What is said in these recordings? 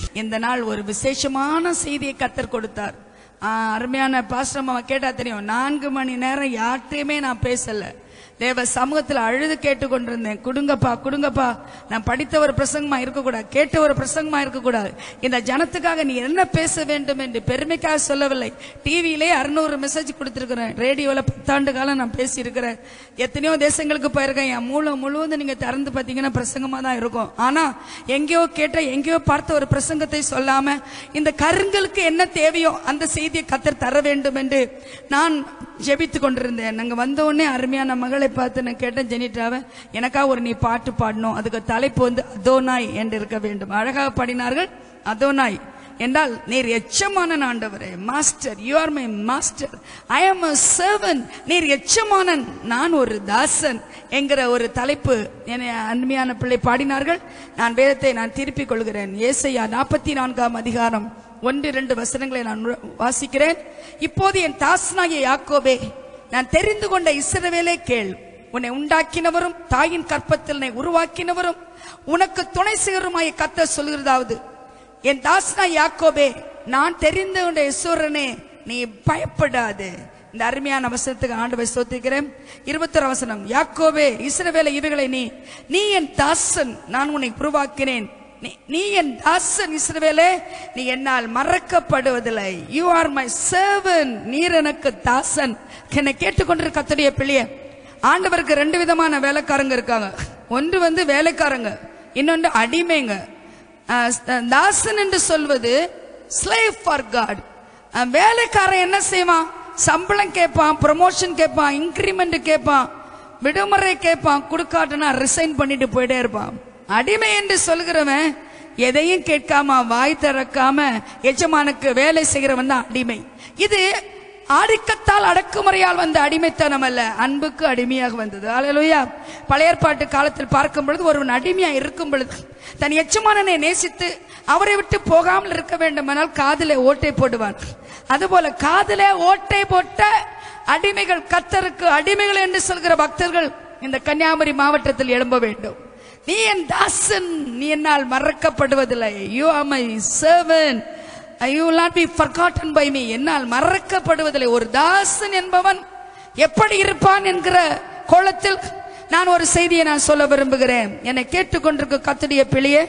இந்த நாள் ஒரு விசேஷமான செய்தியை கத்தர் கொடுத்தார் ஆ, அருமையான பாஸ்டர் அம்மாவை கேட்டா தெரியும் நான்கு மணி நேரம் யார்கிட்டயுமே நான் பேசல தேவ சமூகத்துல அழுது கேட்டுக்கொண்டிருந்தேன் குடுங்கப்பா குடுங்கப்பா நான் படித்த ஒரு பிரசங்கமா இருக்கக்கூடாது கேட்ட ஒரு பிரசங்கமா இருக்கக்கூடாது இந்த ஜனத்துக்காக நீ என்ன பேச வேண்டும் என்று பெருமைக்காக சொல்லவில்லை டிவியிலே அறுநூறு மெசேஜ் கொடுத்திருக்கிறேன் ரேடியோல பத்தாண்டு காலம் நான் பேசியிருக்கிறேன் எத்தனையோ தேசங்களுக்கு போயிருக்கேன் என் மூலம் முழுவதும் நீங்க திறந்து பார்த்தீங்கன்னா பிரசங்கமா தான் இருக்கும் ஆனா எங்கேயோ கேட்ட எங்கேயோ பார்த்த ஒரு பிரசங்கத்தை சொல்லாம இந்த கருங்களுக்கு என்ன தேவையோ அந்த செய்தியை கத்தர் தர வேண்டும் என்று நான் ஜெபித்து கொண்டிருந்தேன் நாங்க வந்த உடனே அருமையான மகளை பார்த்து நான் கேட்டேன் ஜெனிட்டாவை எனக்கா ஒரு நீ பாட்டு பாடணும் அதுக்கு தலைப்பு வந்து அதோனாய் என்று இருக்க வேண்டும் அழகாக பாடினார்கள் அதோனாய் என்றால் நீர் எச்சமான ஆண்டவரே master you are my master I am a servant நீர் எச்சமானன் நான் ஒரு தாசன் என்கிற ஒரு தலைப்பு என்னை அருமையான பிள்ளை பாடினார்கள் நான் வேதத்தை நான் திருப்பிக் கொள்கிறேன் ஏசையா நாற்பத்தி நான்காம் அதிகாரம் ஒன்று இரண்டு வசனங்களை நான் உர- வாசிக்கிறேன் இப்போது என் தாசனாகிய யாக்கோபே நான் தெரிந்து கொண்ட இஸ்ரவேலே கேள் உன்னை உண்டாக்கினவரும் தாயின் கற்பத்தில் உன்னை உருவாக்கினவரும் உனக்கு துணை செய்வருமாய் கத்த சொல்கிறதாவது என் தாசனா யாக்கோபே நான் தெரிந்து கொண்ட ஈஸ்வரனே நீ பயப்படாது இந்த அருமையான அவசரத்துக்கு ஆண்டு ஸ்தோத்திக்கிறேன் இருபத்தொரு அவசரம் யாக்கோபே இஸ்ரவேல இவைகளை நீ நீ என் தாசன் நான் உன்னை உருவாக்கினேன் நீ- நீ என் தாசன் இஸ்ரவேலே நீ என்னால் மறக்கப்படுவதில்லை யூ ஆர் மை servant நீர் எனக்கு தாசன் என்னை கேட்டுக்கொண்டிருக்க கத்துடைய பிள்ளைய ஆண்டவருக்கு ரெண்டு விதமான வேலைக்காரங்க இருக்காங்க ஒன்று வந்து வேலைக்காரங்க இன்னொன்று அடிமைங்க அஹ், தாசன் என்று சொல்வது slave ஃபார் காட் வேலைக்காரன் என்ன செய்வான் சம்பளம் கேட்பான் ப்ரமோஷன் கேட்பான் இன்க்ரிமெண்ட் கேட்பான் விடுமுறை கேட்பான் கொடுக்காட்டனா ரிசைன் பண்ணிட்டு போயிட்டே இருப்பான் அடிமை என்று சொல்கிறவன் எதையும் கேட்காம வாய் திறக்காம எஜமானுக்கு வேலை செய்கிறவன் தான் அடிமை இது ஆதிக்கத்தால் அடக்குமுறையால் வந்த அடிமைத்தனம் அல்ல அன்புக்கு அடிமையாக வந்தது அல்லேலூயா பழைய ஏற்பாட்டு காலத்தில் பார்க்கும் பொழுது ஒருவன் அடிமையா இருக்கும் பொழுது தன் எச்சமானனை நேசித்து அவரை விட்டு போகாமல் இருக்க வேண்டுமானால் காதிலே ஓட்டை போடுவான் அதுபோல காதிலே ஓட்டை போட்ட அடிமைகள் கத்தருக்கு அடிமைகள் என்று சொல்கிற பக்தர்கள் இந்த கன்னியாகுமரி மாவட்டத்தில் எழும்ப வேண்டும் நீ என் தாசன் நீ என்னால் மறக்கப்படுவதில்லை you are my servant you will not be forgotten by me என்னால் மறக்கப்படுவதில்லை ஒரு தாசன் என்பவன் எப்படி இருப்பான் என்கிற கோலத்தில் நான் ஒரு செய்தியை நான் சொல்ல விரும்புகிறேன் என்னை கேட்டுக்கொண்டிருக்க கத்துடைய பிள்ளையே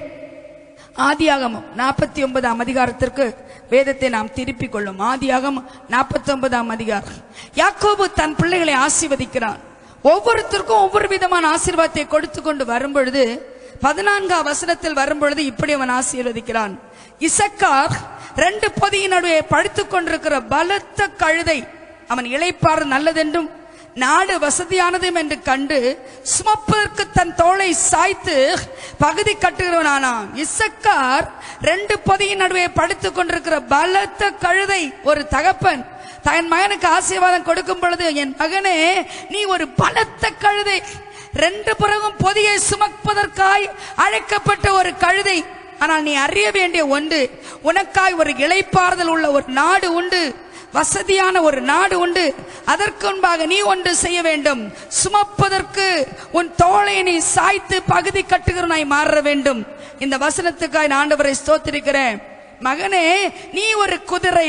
ஆதியாகமம் நாற்பத்தி ஒன்பதாம் அதிகாரத்திற்கு வேதத்தை நாம் திருப்பிக் கொள்ளும் ஆதியாகமம் நாற்பத்தி ஒன்பதாம் அதிகாரம் யாக்கோபு தன் பிள்ளைகளை ஆசீர்வதிக்கிறான் ஒவ்வொருத்தருக்கும் ஒவ்வொரு விதமான ஆசீர்வாதத்தை கொடுத்து கொண்டு வரும் பொழுது பதினான்காம் வசனத்தில் வரும் பொழுது இப்படி அவன் ஆசீர்வதிக்கிறான் இசக்கார் ரெண்டு பொதியின் நடுவே படுத்துக் கொண்டிருக்கிற பலத்த கழுதை அவன் இளைப்பாறு நல்லதென்றும் நாடு வசதியானதும் என்று கண்டு சுமப்பதற்கு தன் தோளை சாய்த்து பகுதி கட்டுகிறவனானான் இசக்கார் ரெண்டு பொதியின் நடுவே படுத்துக் கொண்டிருக்கிற பலத்த கழுதை ஒரு தகப்பன் தன் மகனுக்கு ஆசீர்வாதம் கொடுக்கும் பொழுது என் மகனே நீ ஒரு பலத்த கழுதை ரெண்டு புறமும் பொதியை சுமப்பதற்காய் அழைக்கப்பட்ட ஒரு கழுதை ஆனால் நீ அறிய வேண்டிய ஒன்று உனக்காய் ஒரு இளைப்பாறுதல் உள்ள ஒரு நாடு உண்டு வசதியான ஒரு நாடு உண்டு அதற்கு முன்பாக நீ ஒன்று செய்ய வேண்டும் சுமப்பதற்கு உன் தோளை நீ சாய்த்து பகுதி கட்டுகிறனாய் மாற வேண்டும் இந்த வசனத்துக்காய் நான் ஆண்டவரை ஸ்தோத்திருக்கிறேன் மகனே நீ ஒரு குதிரை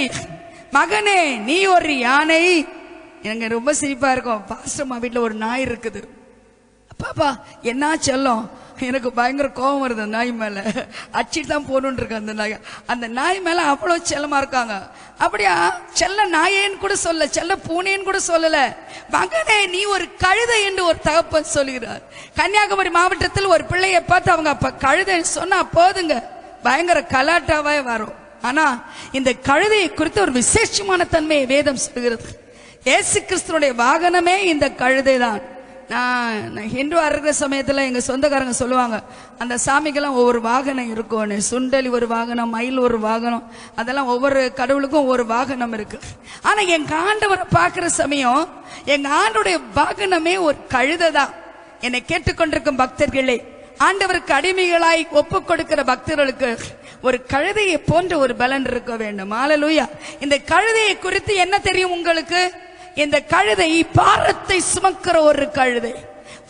மகனே நீ ஒரு யானை எனக்கு ரொம்ப சிரிப்பா இருக்கும் பாஸ்டம்மா வீட்டுல ஒரு நாய் இருக்குது பாப்பா என்ன செல்லம் எனக்கு பயங்கர கோபம் வருது அந்த நாய் மேல அச்சிட்டு தான் போகணுன்னு இருக்கு அந்த நாய் அந்த நாய் மேல அவ்வளவு செல்லமா இருக்காங்க அப்படியா செல்ல நாயேன்னு கூட சொல்ல செல்ல பூனேன்னு கூட சொல்லல மகனே நீ ஒரு கழுதை என்று ஒரு தகப்பன் சொல்கிறார் கன்னியாகுமரி மாவட்டத்தில் ஒரு பிள்ளையை பார்த்து அவங்க அப்ப கழுதைன்னு சொன்னா போதுங்க பயங்கர கலாட்டாவே வரும் ஆனா இந்த கழுதையை குறித்து ஒரு விசேஷமான தன்மையை வேதம் சொல்கிறது இயேசு கிறிஸ்துனுடைய வாகனமே இந்த கழுதை தான் நான் நான் ஹிந்துவா இருக்கிற சமயத்துல எங்க சொந்தக்காரங்க சொல்லுவாங்க அந்த சாமிக்கெல்லாம் ஒவ்வொரு வாகனம் இருக்கும் சுண்டலி ஒரு வாகனம் மயில் ஒரு வாகனம் அதெல்லாம் ஒவ்வொரு கடவுளுக்கும் ஒவ்வொரு வாகனம் இருக்கு ஆனா எங்க ஆண்டவரை பார்க்கிற சமயம் எங்க ஆண்டுடைய வாகனமே ஒரு கழுதை தான் என்னை கேட்டுக்கொண்டிருக்கும் பக்தர்களே ஆண்டவருக்கு அடிமைகளாய் ஒப்பு கொடுக்கிற பக்தர்களுக்கு ஒரு கழுதையை போன்ற ஒரு பலன் இருக்க வேண்டும் ஆலலூயா இந்த கழுதையை குறித்து என்ன தெரியும் உங்களுக்கு இந்த கழுதை பாரத்தை சுமக்கிற ஒரு கழுதை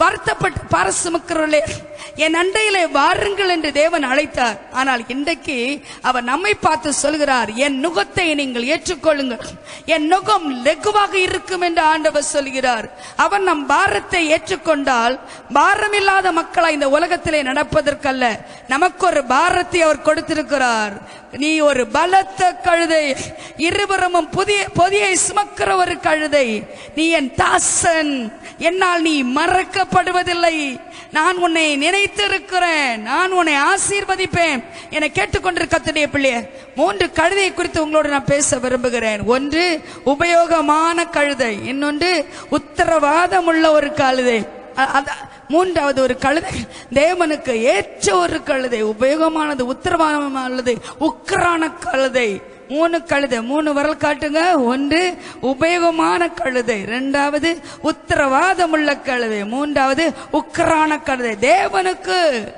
வருத்தப்பட்டு பார சுமக்கிறவர்களே என் அண்டையிலே வாருங்கள் என்று தேவன் அழைத்தார் ஆனால் இன்றைக்கு அவர் நம்மை பார்த்து சொல்கிறார் என் நுகத்தை நீங்கள் ஏற்றுக்கொள்ளுங்கள் என் நுகம் லெகுவாக இருக்கும் என்று ஆண்டவர் சொல்கிறார் அவர் நம் பாரத்தை ஏற்றுக்கொண்டால் பாரமில்லாத மக்களா இந்த உலகத்திலே நடப்பதற்கல்ல நமக்கு ஒரு பாரத்தை அவர் கொடுத்திருக்கிறார் நீ ஒரு பலத்த கழுதை இருபுறமும் புதிய பொதியை சுமக்கிற ஒரு கழுதை நீ என் தாசன் என்னால் நீ மறக்கப்படுவதில்லை நான் உன்னை நினைத்திருக்கிறேன் நான் உன்னை ஆசீர்வதிப்பேன் என கேட்டுக்கொண்டிருக்கத்துடைய பிள்ளைய மூன்று கழுதையை குறித்து உங்களோடு நான் பேச விரும்புகிறேன் ஒன்று உபயோகமான கழுதை இன்னொன்று உத்தரவாதம் உள்ள ஒரு கழுதை அ- அத- மூன்றாவது ஒரு கழுதை தேவனுக்கு ஏற்ற ஒரு கழுதை உபயோகமானது உத்தரவாதமானது உக்கரான கழுதை மூணு கழுதை மூணு விரல் காட்டுங்க ஒன்று உபயோகமான கழுதை இரண்டாவது உத்தரவாதம் உள்ள கழுதை மூன்றாவது உக்கரான கழுதை தேவனுக்கு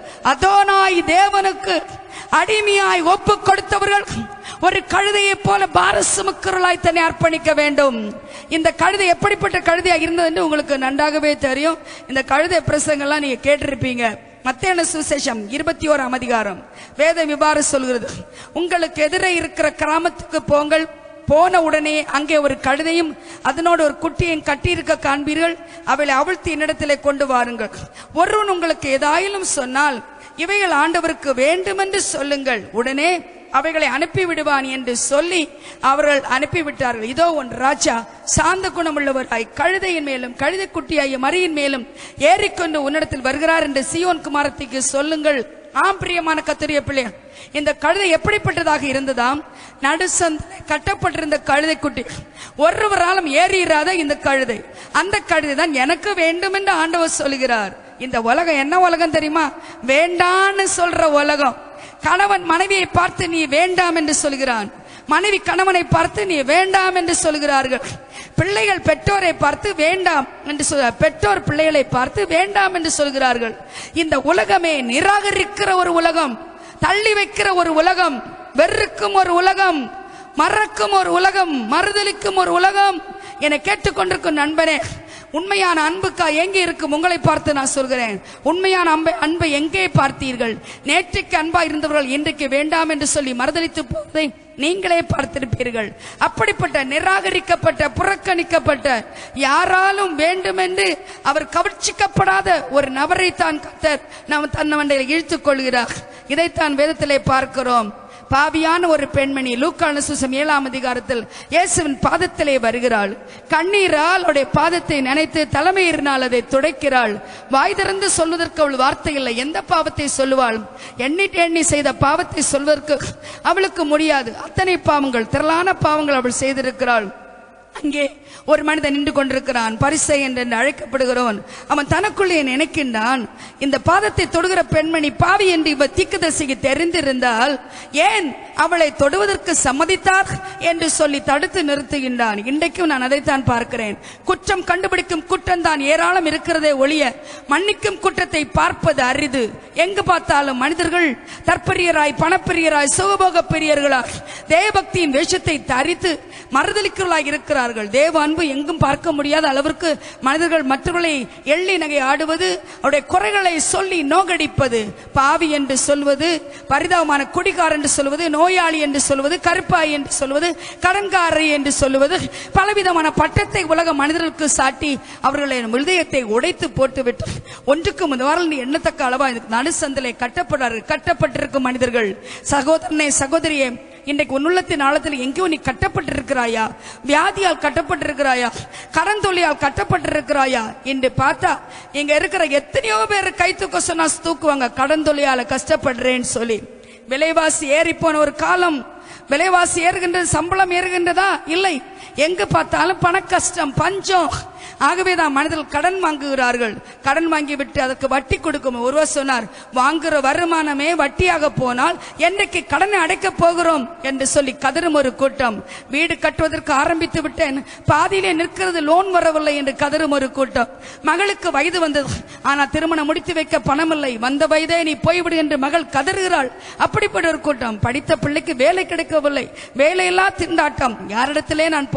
அதோனாய் தேவனுக்கு அடிமையாய் ஒப்பு கொடுத்தவர்கள் ஒரு கழுதையைப் போல பாரசுமக்கர்களாய் தன்னை அர்ப்பணிக்க வேண்டும் இந்த கழுதை எப்படிப்பட்ட கழுதையா இருந்தது என்று உங்களுக்கு நன்றாகவே தெரியும் இந்த கழுதை பிரசங்கெல்லாம் நீங்க கேட்டிருப்பீங்க மத்தேன சுவிசேஷம் இருபத்தி ஓராம் அதிகாரம் வேதம் இவ்வாறு சொல்கிறது உங்களுக்கு எதிரே இருக்கிற கிராமத்துக்கு போங்கள் போன உடனே அங்கே ஒரு கழுதையும் அதனோடு ஒரு குட்டியையும் கட்டியிருக்க காண்பீர்கள் அவளை அவிழ்த்து என்னிடத்திலே கொண்டு வாருங்கள் ஒருவன் உங்களுக்கு ஏதாயிலும் சொன்னால் இவைகள் ஆண்டவருக்கு வேண்டுமென்று சொல்லுங்கள் உடனே அவைகளை அனுப்பி விடுவான் என்று சொல்லி அவர்கள் அனுப்பிவிட்டார்கள் இதோ ஒன் ராஜா சாந்த குணமுள்ளவராய் கழுதையின் மேலும் கழுதை குட்டியாகிய மரியின் மேலும் ஏறிக்கொண்டு உன்னிடத்தில் வருகிறார் என்று சியோன் குமாரத்திக்கு சொல்லுங்கள் ஆம் பிரியமான கத்திரிய பிள்ளை இந்த கழுதை எப்படிப்பட்டதாக இருந்ததாம் நடுசந்திலே கட்டப்பட்டிருந்த கழுதை குட்டி ஒருவராலும் ஏறியிராத இந்த கழுதை அந்த கழுதை தான் எனக்கு வேண்டும் என்று ஆண்டவர் சொல்கிறார் இந்த உலகம் என்ன உலகம் தெரியுமா வேண்டான்னு சொல்ற உலகம் கணவன் மனைவியை பார்த்து நீ வேண்டாம் என்று சொல்கிறான் மனைவி கணவனை பார்த்து நீ வேண்டாம் என்று சொல்கிறார்கள் பிள்ளைகள் பெற்றோரை பார்த்து வேண்டாம் என்று சொல்ல பெற்றோர் பிள்ளைகளை பார்த்து வேண்டாம் என்று சொல்கிறார்கள் இந்த உலகமே நிராகரிக்கிற ஒரு உலகம் தள்ளி வைக்கிற ஒரு உலகம் வெறுக்கும் ஒரு உலகம் மறக்கும் ஒரு உலகம் மறுதலிக்கும் ஒரு உலகம் என கேட்டுக்கொண்டிருக்கும் நண்பனே உண்மையான அன்புக்கா எங்கே இருக்கும் உங்களை பார்த்து நான் சொல்கிறேன் உண்மையான அன்பை அன்பை எங்கே பார்த்தீர்கள் நேற்றைக்கு அன்பா இருந்தவர்கள் இன்றைக்கு வேண்டாம் என்று சொல்லி மறுதலித்து போவதை நீங்களே பார்த்திருப்பீர்கள் அப்படிப்பட்ட நிராகரிக்கப்பட்ட புறக்கணிக்கப்பட்ட யாராலும் வேண்டுமென்று அவர் கவர்ச்சிக்கப்படாத ஒரு நபரை தான் கத்தர் நாம் தன்னவண்டையில் இழுத்துக் கொள்கிறார் இதைத்தான் வேதத்திலே பார்க்கிறோம் பாவியான ஒரு பெண்மணி லூக்கான சுசம் ஏழாம் அதிகாரத்தில் இயேசுவின் பாதத்திலே வருகிறாள் கண்ணீரால் அவருடைய பாதத்தை நினைத்து தலைமையினால் அதை துடைக்கிறாள் வாய் திறந்து சொல்வதற்கு அவள் வார்த்தை இல்லை எந்த பாவத்தை சொல்லுவாள் எண்ணிட்டு எண்ணி செய்த பாவத்தை சொல்வதற்கு அவளுக்கு முடியாது அத்தனை பாவங்கள் திரளான பாவங்கள் அவள் செய்திருக்கிறாள் அங்கே ஒரு மனிதன் நின்று கொண்டிருக்கிறான் பரிசை என்று அழைக்கப்படுகிறவன் அவன் தனக்குள்ளே நினைக்கின்றான் இந்த பாதத்தை தொடுகிற பெண்மணி பாவி என்று இவ தீக்குதரிசிக்கு தெரிந்திருந்தால் ஏன் அவளை தொடுவதற்கு சம்மதித்தார் என்று சொல்லி தடுத்து நிறுத்துகின்றான் இன்றைக்கும் நான் அதைத்தான் பார்க்கிறேன் குற்றம் கண்டுபிடிக்கும் குற்றம் தான் ஏராளம் இருக்கிறதே ஒழிய மன்னிக்கும் குற்றத்தை பார்ப்பது அரிது எங்கு பார்த்தாலும் மனிதர்கள் தற்பரியராய் பணப்பிரியராய் சுகபோக பிரியர்களாய் தேவபக்தியின் வேஷத்தை தரித்து மறுதலிக்கிறவர்களாய் இருக்கிறார்கள் தேவ அன்பு எங்கும் பார்க்க முடியாத அளவிற்கு மனிதர்கள் மற்றவர்களை எள்ளி நகை ஆடுவது அவருடைய குறைகளை சொல்லி நோகடிப்பது பாவி என்று சொல்வது பரிதாபமான குடிகார் என்று சொல்வது நோயாளி என்று சொல்வது கருப்பாய் என்று சொல்வது கடன்காரர் என்று சொல்லுவது பலவிதமான பட்டத்தை உலக மனிதர்களுக்கு சாட்டி அவர்களின் இதயத்தை உடைத்து போட்டுவிட்டு ஒன்றுக்கு முதல் நீ எண்ணத்தக்க அளவா இதுக்கு நடுசந்திலே கட்டப்படுறார்கள் கட்டப்பட்டிருக்கும் மனிதர்கள் சகோதரனே சகோதரியே இன்றைக்கு உன்னுள்ளத்தின் ஆழத்தில் எங்கேயோ நீ கட்டப்பட்டிருக்கிறாயா வியாதியால் கட்டப்பட்டிருக்கிறாயா கடன் தொல்லியால் கட்டப்பட்டிருக்கிறாயா என்று பார்த்தா இங்க இருக்கிற எத்தனையோ பேர் கை தூக்க சொன்னா தூக்குவாங்க கடன் தொல்லியால கஷ்டப்படுறேன்னு சொல்லி விலைவாசி ஏறி போன ஒரு காலம் விலைவாசி ஏறுகின்றது சம்பளம் ஏறுகின்றதா இல்லை எங்கு பார்த்தாலும் பண கஷ்டம் பஞ்சம் ஆகவே தான் மனிதர்கள் கடன் வாங்குகிறார்கள் கடன் வாங்கி விட்டு அதற்கு வட்டி கொடுக்கும் ஒருவர் சொன்னார் வாங்குற வருமானமே வட்டியாக போனால் என்னைக்கு கடனை அடைக்கப் போகிறோம் என்று சொல்லி கதறும் ஒரு கூட்டம் வீடு கட்டுவதற்கு ஆரம்பித்து விட்டேன் பாதியிலே நிற்கிறது லோன் வரவில்லை என்று கதறும் ஒரு கூட்டம் மகளுக்கு வயது வந்தது ஆனால் திருமணம் முடித்து வைக்க பணமில்லை வந்த வயதே நீ போய்விடு என்று மகள் கதறுகிறாள் அப்படிப்பட்ட ஒரு கூட்டம் படித்த பிள்ளைக்கு வேலை கிடைக்கவில்லை வேலையில்லா திண்டாட்டம் யாரிடத்திலே நான் போவது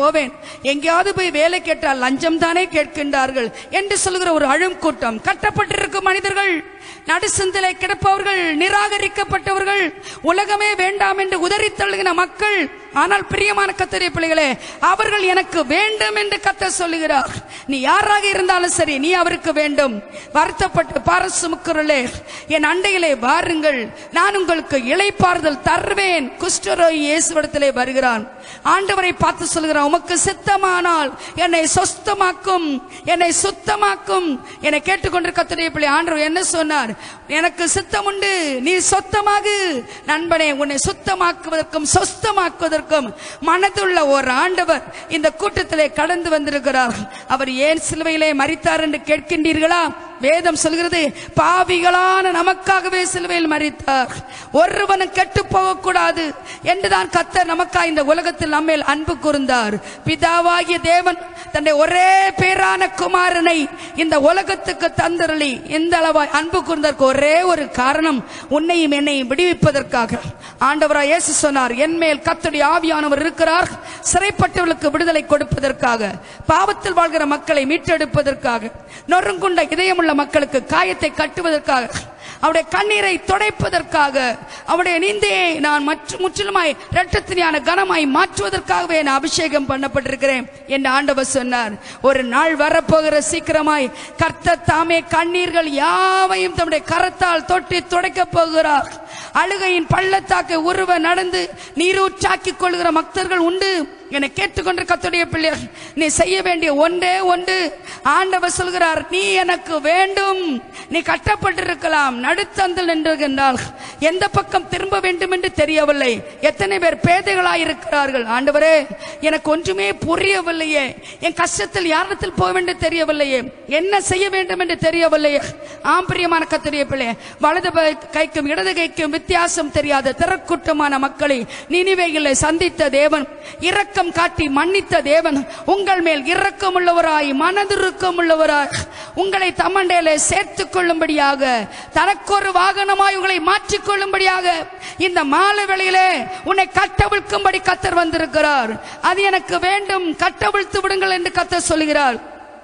போவேன் எங்கேயாவது போய் வேலை கேட்டால் லஞ்சம் தானே கேட்கின்றார்கள் என்று சொல்கிற ஒரு அழும் கூட்டம் கட்டப்பட்டிருக்கும் மனிதர்கள் நடுசந்திலே கிடப்பவர்கள் நிராகரிக்கப்பட்டவர்கள் உலகமே வேண்டாம் என்று உதறி தள்ளுகிற மக்கள் ஆனால் பிரியமான கத்தரிய பிள்ளைகளே அவர்கள் எனக்கு வேண்டும் என்று கத்த சொல்லுகிறார் நீ யாராக இருந்தாலும் சரி நீ அவருக்கு வேண்டும் வருத்தப்பட்டு பாரசுமுக்குரலே என் அண்டையிலே வாருங்கள் நான் உங்களுக்கு இளைப்பாறுதல் தருவேன் குஷ்டரோய் இயேசுவிடத்திலே வருகிறான் ஆண்டவரை பார்த்து சொல்கிறான் உமக்கு சித்தமானால் என்னை சொஸ்தமாக்கும் என்னை சுத்தமாக்கும் என்னை கேட்டுக்கொண்டு கத்தடைய பிள்ளை ஆண்டவர் என்ன சொன்னார் எனக்கு சித்தம் உண்டு நீ சொத்தமாகு நண்பனே உன்னை சுத்தமாக்குவதற்கும் சொஸ்தமாக்குவதற்கும் மனதுள்ள ஒரு ஆண்டவர் இந்த கூட்டத்திலே கடந்து வந்திருக்கிறார் அவர் ஏன் சிலுவையிலே மரித்தார் என்று கேட்கின்றீர்களா வேதம் சொல்கிறது பாவிகளான நமக்காகவே சிலுவையில் மரித்தார் ஒருவனும் கெட்டு போகக்கூடாது என்றுதான் கத்தர் நமக்காக இந்த உலகத்தில் நம்மேல் அன்பு கூர்ந்தார் பிதாவாகிய தேவன் தன்னுடைய ஒரே பேரான குமாரனை இந்த உலகத்துக்கு தந்தரளி இந்த அளவாய் அன்பு கூர்ந்ததற்கு ஒரே ஒரு காரணம் உன்னையும் என்னையும் விடுவிப்பதற்காக ஆண்டவராய் இயேசு சொன்னார் என் மேல் கத்துடைய ஆவியானவர் இருக்கிறார் சிறைப்பட்டவர்களுக்கு விடுதலை கொடுப்பதற்காக பாவத்தில் வாழ்கிற மக்களை மீட்டெடுப்பதற்காக நொறுங்குண்ட இதயமுள்ள மக்களுக்கு காயத்தை கட்டுவதற்காக அவருடைய கண்ணீரை துடைப்பதற்காக அவருடைய நிந்தையை நான் மற்ற முற்றிலுமாய் இரட்டத்தினியான கனமாய் மாற்றுவதற்காகவே நான் அபிஷேகம் பண்ணப்பட்டிருக்கிறேன் என்று ஆண்டவர் சொன்னார் ஒரு நாள் வரப்போகிற சீக்கிரமாய் கர்த்தர் தாமே கண்ணீர்கள் யாவையும் தம்முடைய கரத்தால் தொட்டி துடைக்கப் போகிறார் அழுகையின் பள்ளத்தாக்கை உருவ நடந்து நீரூற்றாக்கிக் கொள்கிற பக்தர்கள் உண்டு என்னை கேட்டுக்கொண்டு கத்துடைய பிள்ளைகள் நீ செய்ய வேண்டிய ஒன்றே ஒன்று ஆண்டவர் சொல்கிறார் நீ எனக்கு வேண்டும் நீ கட்டப்பட்டிருக்கலாம் நடுத்தந்தில் நின்றுகின்றால் எந்த பக்கம் திரும்ப வேண்டும் என்று தெரியவில்லை எத்தனை பேர் பேதைகளாய் இருக்கிறார்கள் ஆண்டவரே எனக்கு ஒன்றுமே புரியவில்லையே என் கஷ்டத்தில் யாரிடத்தில் போக வேண்டும் தெரியவில்லையே என்ன செய்ய வேண்டும் என்று தெரியவில்லையே ஆம் பிரியமான கத்துடைய பிள்ளை வலது ப- கைக்கும் இடது கைக்கும் வித்தியாசம் தெரியாத திறக்கூட்டமான மக்களை நினிவைகளை சந்தித்த தேவன் இரக்கம் காட்டி மன்னித்த தேவன் உங்கள் மேல் இரக்கம் உள்ளவராய் மனதிருக்கம் உள்ளவராய் உங்களை தம்மண்டையில சேர்த்துக் கொள்ளும்படியாக தனக்கொரு வாகனமாய் உங்களை மாற்றிக் கொள்ளும்படியாக இந்த மாலை வேளையிலே உன்னை கட்டவிழ்க்கும்படி கத்தர் வந்திருக்கிறார் அது எனக்கு வேண்டும் கட்டவிழ்த்து விடுங்கள் என்று கத்தர் சொல்கிறார்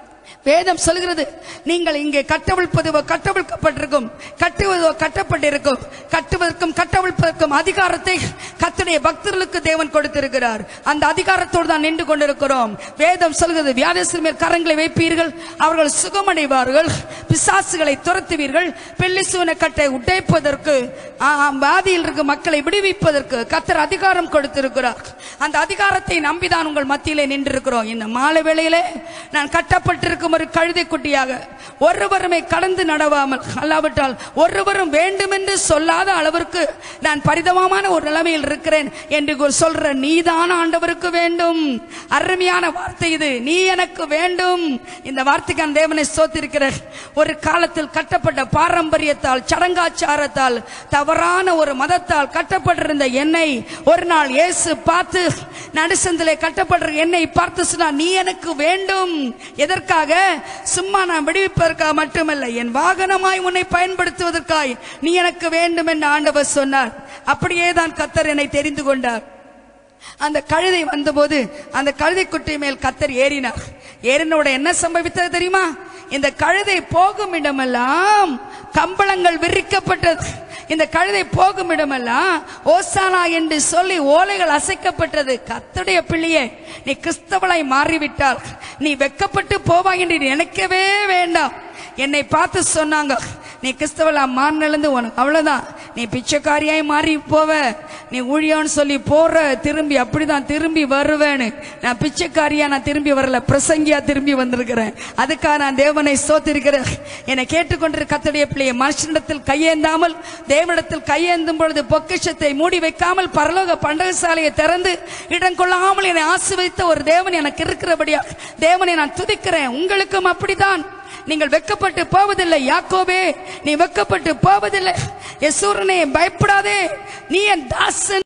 வேதம் சொல்கிறது நீங்கள் இங்கே கட்டவிழ்ப்பது கட்டவிழ்க்கப்பட்டிருக்கும் கட்டுவதோ கட்டப்பட்டிருக்கும் கட்டுவதற்கும் கட்டவிழ்ப்பதற்கும் அதிகாரத்தை கத்துடைய பக்தர்களுக்கு தேவன் கொடுத்திருக்கிறார் அந்த அதிகாரத்தோடு தான் நின்று கொண்டிருக்கிறோம் வேதம் சொல்கிறது வியாதேசர் மேல் கரங்களை வைப்பீர்கள் அவர்கள் சுகமடைவார்கள் பிசாசுகளை துரத்துவீர்கள் பில்லிசூன கட்டை உடைப்பதற்கு ஆ, வியாதியில் இருக்கும் மக்களை விடுவிப்பதற்கு கத்தர் அதிகாரம் கொடுத்திருக்கிறார் அந்த அதிகாரத்தை நம்பிதான் உங்கள் மத்தியிலே நின்றிருக்கிறோம் இந்த மாலை வேளையிலே நான் கட்டப்பட்டிருக்கும் ஒரு கழுதை குட்டியாக ஒருவருமே கடந்து நடவாமல் அல்லாவிட்டால் ஒருவரும் வேண்டுமென்று சொல்லாத அளவிற்கு நான் பரிதவமான ஒரு நிலைமையில் இருக்கிறேன் என்று கு- சொல்ற நீதான் ஆண்டவருக்கு வேண்டும் அருமையான வார்த்தை இது நீ எனக்கு வேண்டும் இந்த வார்த்தைக்கான தேவனை சோத்திருக்கிறேன் ஒரு காலத்தில் கட்டப்பட்ட பாரம்பரியத்தால் சடங்காச்சாரத்தால் தவறான ஒரு மதத்தால் கட்டப்பட்டிருந்த என்னை ஒரு நாள் இயேசு பார்த்து நடுசந்திலே கட்டப்படுற என்னை பார்த்து சொன்னார் நீ எனக்கு வேண்டும் எதற்காக சும்மா நான் விடுவிப்பதற்காக மட்டுமல்ல என் வாகனமாய் உன்னை பயன்படுத்துவதற்காய் நீ எனக்கு வேண்டும் என்று ஆண்டவர் சொன்னார் அப்படியே தான் கத்தர் என்னை தெரிந்து கொண்டார் அந்த கழுதை வந்தபோது அந்த கழுதை குட்டி மேல் கத்தர் ஏறினார் ஏறினோட என்ன சம்பவித்தது தெரியுமா இந்த கழுதை போகும் இடமெல்லாம் கம்பளங்கள் விரிக்கப்பட்டது இந்த கழுதை போகும் இடமெல்லாம் ஓசானா என்று சொல்லி ஓலைகள் அசைக்கப்பட்டது கத்துடைய பிள்ளையே நீ கிறிஸ்தவளாய் மாறிவிட்டால் நீ வெக்கப்பட்டு போவாய் என்று நினைக்கவே வேண்டாம் என்னை பார்த்து சொன்னாங்க நீ கிறிஸ்தவலா மாறினது உனக்கு அவ்வளவுதான் நீ பிச்சைக்காரியாய் மாறி போவ நீ ஊழியம்னு சொல்லி போற திரும்பி அப்படிதான் திரும்பி வருவேன்னு நான் பிச்சைக்காரியா நான் திரும்பி வரல பிரசங்கியா திரும்பி வந்திருக்கிறேன் அதுக்காக நான் தேவனை சோத்திருக்கிறேன் என்னை கேட்டுக்கொண்டிருக்க கத்தடைய பிள்ளையை மனுஷனிடத்தில் கையேந்தாமல் தேவனிடத்தில் கையேந்தும் பொழுது பொக்கிஷத்தை மூடி வைக்காமல் பரலோக பண்டகசாலையை திறந்து இடம் கொள்ளாமல் என்னை ஆசிர்வதித்த ஒரு தேவன் எனக்கு இருக்கிறபடியா தேவனை நான் துதிக்கிறேன் உங்களுக்கும் அப்படித்தான் நீங்கள் வெக்கப்பட்டு போவதில்லை யாக்கோபே நீ வெக்கப்பட்டு போவதில்லை யசூரனே பயப்படாதே நீ என் தாசன்